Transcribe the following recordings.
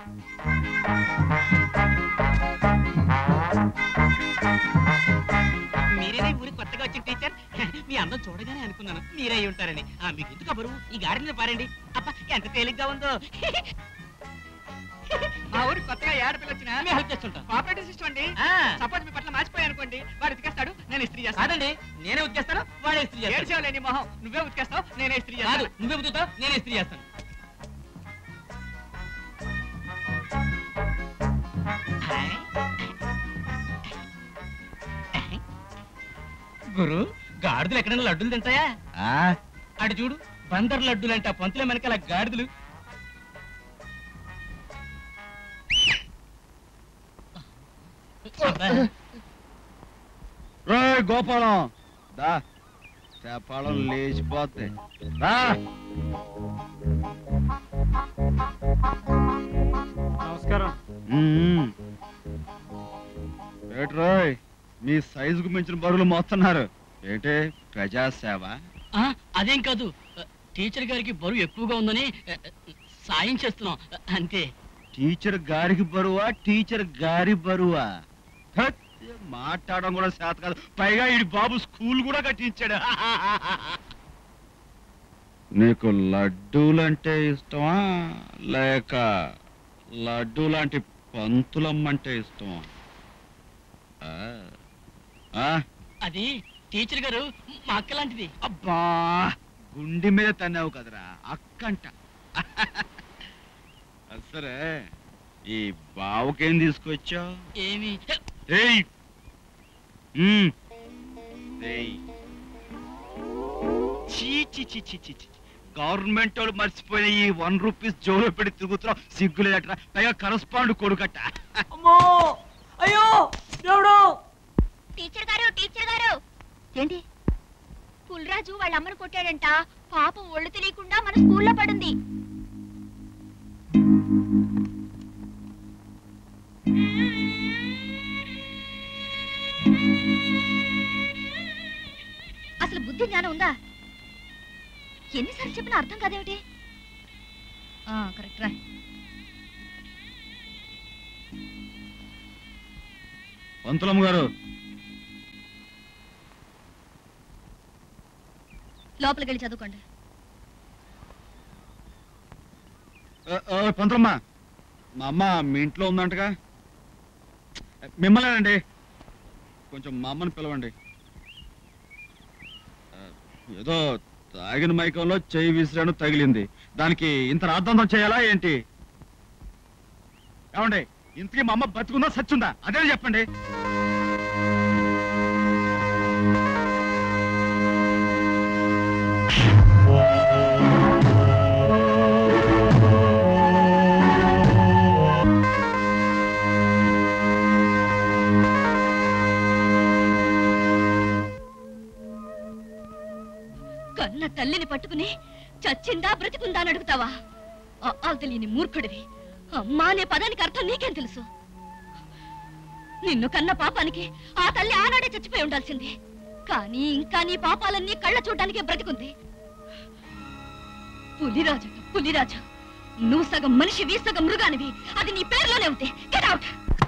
మీరేనా ఈ ఊరికి కొత్తగా వచ్చిన టీచర్ మీ అందం చూడగానే అనుకున్నాను మీరే అయి ఉంటారని ఆ మీకు ఎందుకు బరువు ఈ గాడి మీద పారండి అప్ప ఎంత తేలిగ్గా ఉందో మా ఊరికి కొత్తగా ఏడపిల్ల వచ్చిన మీ హెల్ప్ చేస్తుంటాం కోఆపరేటివ్ సిస్టమ్ అండి ఆ, సపోజ్ మీ పట్ల మార్చిపోయా అనుకోండి వాడు ఉతికేస్తాడు నేను ఇస్త్రీ చేస్తాను కాదండి నేనే ఉతికేస్తాను వాడే ఇస్త్రీ చేస్తాడు ఏడ్చేవలేని మొహం నువ్వే ఉతికేస్తావు నేనే ఇస్త్రీ కాదు చేస్తాను నువ్వే ఉతుకుతావు నేనే ఇస్త్రీ చేస్తాను గురు గాడిదలు ఎక్కడైనా లడ్డులు తింటాయా అటు చూడు బందర్ లడ్డులు అంట పంతుల వెనకాల గాడిదలు అబ్బా. రే గోపాలం దా చేపాలం లేచిపోతే రా నమస్కారం మ్మ్. ఏటి రోయ్ మీ సైజుకు మించిన బరువులు మోస్తున్నారు ఏంటి ప్రజాసేవ ఆ, అదేం కాదు టీచర్ గారికి బరువు ఎక్కువగా ఉందని ఆ, సాయం చేస్తున్నాం అంతే టీచర్ గారికి బరువా టీచర్ గారి బరువా హత్, మాట్లాడడం కూడా చేత కాదు పైగా ఈ బాబు స్కూల్ కూడా కట్టించాడు నీకు లడ్డూలంటే ఇష్టమా లేక లడ్డూ లాంటి పంతులమ్మంటే ఇష్టమా ఆ? ఆ? అది టీచర్ గారు మా అక్క లాంటిది అబ్బా గుండె మీద తన్నావు కదరా అక్కంట అది సరే ఈ బావకేం తీసుకొచ్చావు ఏమి ఏయ్ మ్మ్. ఏయ్. చీ చీ చీ చీ చీ చీ. గవర్నమెంట్ వాళ్ళు మర్చిపోయిన ఈ వన్ రూపీస్ జోలో పెట్టి తిరుగుతున్నావు సిగ్గులేదట పైగా కరస్పాండ్ కొడుకట అమ్మో అయ్యో దేవుడు టీచర్ గారు టీచర్ గారు ఏంటి పుల్రాజు వాళ్ళ అమ్మను కొట్టాడంట పాపం ఒళ్ళు తెలియకుండా మన స్కూల్లో పడుంది అసలు బుద్ధి జ్ఞానం ఉందా ఎన్నిసార్లు చెప్పినా అర్థం కాదేమిటి కరెక్ట్ రా పంతులమ్మ గారు లోపలికి వెళ్ళి చదువుకోండి ఆ, ఆ, పంతులమ్మ మా అమ్మ మీ ఇంట్లో ఉందంటగా మిమ్మల్నేనండి కొంచెం మా అమ్మని పిలవండి ఆ, ఏదో తాగిన మైకంలో చేయి విసిరాను తగిలింది దానికి ఇంత రాద్ధాంతం చేయాలా ఏంటి ఏమండి ఇంతకీ మా అమ్మ బతుకుందా సచ్చుందా అదే చెప్పండి కన్న తల్లిని పట్టుకుని చచ్చిందా బ్రతికుందా అని అడుగుతావా ఆ తెలియని మూర్ఖుడివి అమ్మా అనే పదానికి అర్థం నీకేం తెలుసు నిన్ను కన్న పాపానికి ఆ తల్లి ఆనాడే చచ్చిపోయి ఉండాల్సింది కానీ ఇంకా నీ పాపాలన్నీ కళ్ళ చూడడానికే బ్రతికుంది పులిరాజు పులిరాజు నువ్వు సగం మనిషివి సగం మృగానివి అది నీ పేరులోనే ఉంది గెట్ అవుట్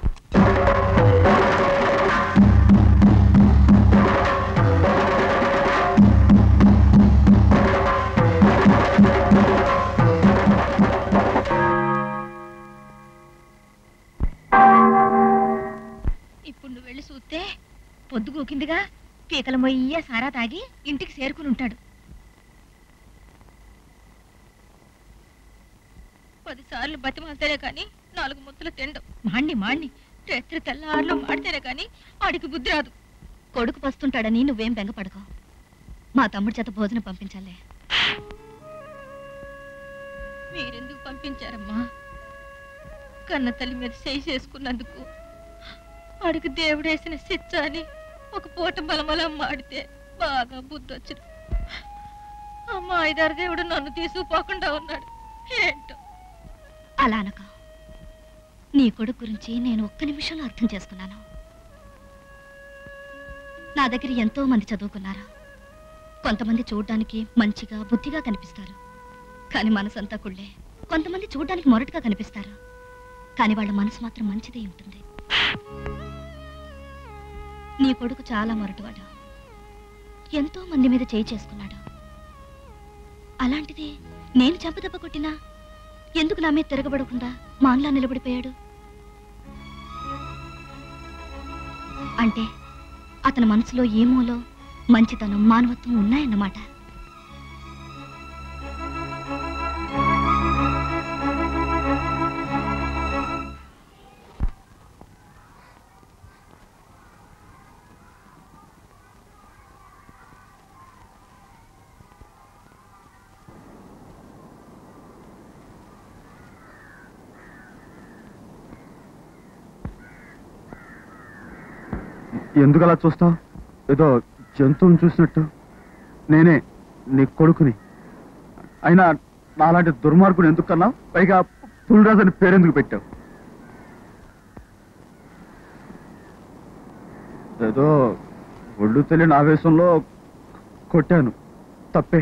ఇప్పుడు నువ్వు వెళ్ళి చూస్తే పొద్దుగూకిందిగా పీకల మొయ్య సారా తాగి ఇంటికి చేరుకుని ఉంటాడు పదిసార్లు బతిమాలితేనే కానీ నాలుగు ముద్దలు తిండం మాండి మాండి రాత్రి తెల్లారులు మాడితేనే కానీ ఆడికి బుద్ధి రాదు కొడుకు పస్తుంటాడని నువ్వేం బెంగపడకో మా తమ్ముడి చేత భోజనం పంపించాలే మీరెందుకు పంపించారమ్మా కన్న తల్లి మీద చేయి చేసుకున్నందుకు వాడికి దేవుడేసిన శిక్ష అని ఒక పూట బలమలం మాడితే బాగా బుద్ధి వచ్చింది అమ్మ ఐదారు దేవుడు నన్ను తీసుకుపోకుండా ఉన్నాడు ఏంటో అలా అనక నీ కొడుకు గురించి నేను ఒక్క నిమిషంలో అర్థం చేసుకున్నాను నా దగ్గర ఎంతో మంది చదువుకున్నారు కొంతమంది చూడడానికి మంచిగా బుద్ధిగా కనిపిస్తారు కానీ మనసంతా కుళ్ళే కొంతమంది చూడడానికి మొరటుగా కనిపిస్తారు కానీ వాళ్ళ మనసు మాత్రం మంచిదే ఉంటుంది నీ కొడుకు చాలా మొరటువాడు ఎంతో మంది మీద చేయి చేసుకున్నాడు అలాంటిది నేను చెంపదెబ్బ కొట్టినా ఎందుకు నా మీద తిరగబడకుండా మాన్లా నిలబడిపోయాడు అంటే అతని మనసులో ఏమోలో మంచితనం మానవత్వం ఉన్నాయన్నమాట ఎందుకు అలా చూస్తావు ఏదో జంతువుని చూసినట్టు నేనే నీ కొడుకుని అయినా నాలాంటి దుర్మార్గుని ఎందుకు కన్నావు పైగా పుల్రాజ్ అని పేరెందుకు పెట్టావు ఏదో ఒళ్ళు తెలియని ఆవేశంలో కొట్టాను తప్పే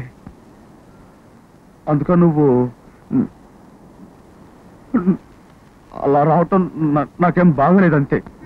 అందుక నువ్వు అలా రావటం నా- నాకేం బాగలేదు అంతే